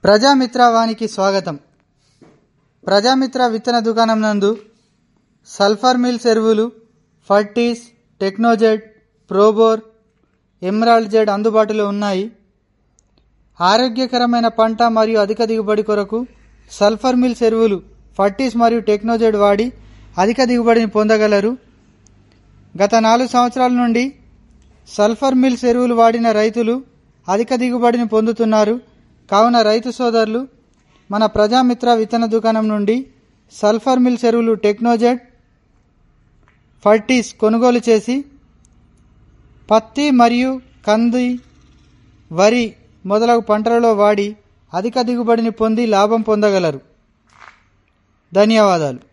ప్రజామిత్ర వానికి స్వాగతం ప్రజామిత్ర విత్తన దుకాణం నందు సల్ఫర్ మిల్స్ ఎరువులు ఫర్టీస్ టెక్నోజెడ్ ప్రోబోర్ ఎమరాల్డ్ జెడ్ అందుబాటులో ఉన్నాయి ఆరోగ్యకరమైన పంట మరియు అధిక దిగుబడి కొరకు సల్ఫర్ మిల్స్ ఎరువులు ఫర్టీస్ మరియు టెక్నోజెడ్ వాడి అధిక దిగుబడిని పొందగలరు గత నాలుగు సంవత్సరాల నుండి సల్ఫర్ మిల్స్ ఎరువులు వాడిన రైతులు అధిక దిగుబడిని పొందుతున్నారు కావున రైతు సోదరులు మన ప్రజామిత్ర విత్తన దుకాణం నుండి సల్ఫర్ మిల్స్ ఎరువులు టెక్నోజెడ్ ఫర్టీస్ కొనుగోలు చేసి పత్తి మరియు కంది వరి మొదలగు పంటలలో వాడి అధిక దిగుబడిని పొంది లాభం పొందగలరు ధన్యవాదాలు